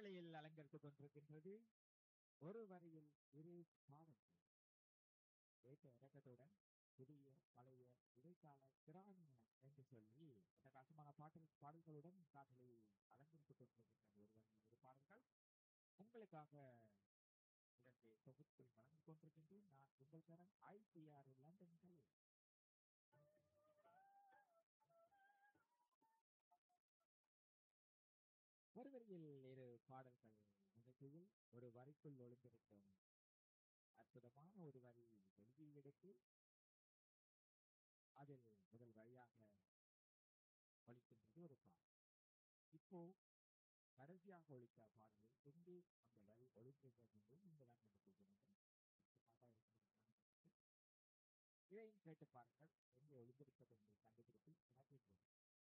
காற்றலையில் அலங்கரித்துக் கொண்டிருக்கின்றது ஒரு வரியில் இரு பாடல்கள் ஏற்ற இறக்கத்துடன் புதிய பழைய இடைக்கால கிராமிய என்று சொல்லி பிரகாசமான பாடல் பாடல்களுடன் காற்றலை அலங்கரித்துக் கொண்டிருக்கின்றது ஒரு வரியில் இரு பாடல்கள் உங்களுக்காக இதற்கு தொகுத்து வழங்கிக் கொண்டிருக்கின்றேன் நான் உங்கள் தரம் ஐசிஆர் லண்டன் கல்லூரி ஒரு வரியில் இரு பாடல்கள் நிகழ்ச்சியில் ஒரு வரிக்குள் ஒளிந்திருக்கும் அற்புதமான ஒரு வரி வெளியே எடுத்து அதில் முதல் வரியாக ஒழிக்கின்றது ஒரு பாடல் இப்போ கடைசியாக ஒழித்த பாடலில் எங்கே அந்த வரி ஒழிக்கின்றது என்று நீங்கள் தான் கண்டுபிடிக்க வேண்டும் இதையும் கேட்டு பாருங்கள் எங்கே ஒளிந்திருக்கிறது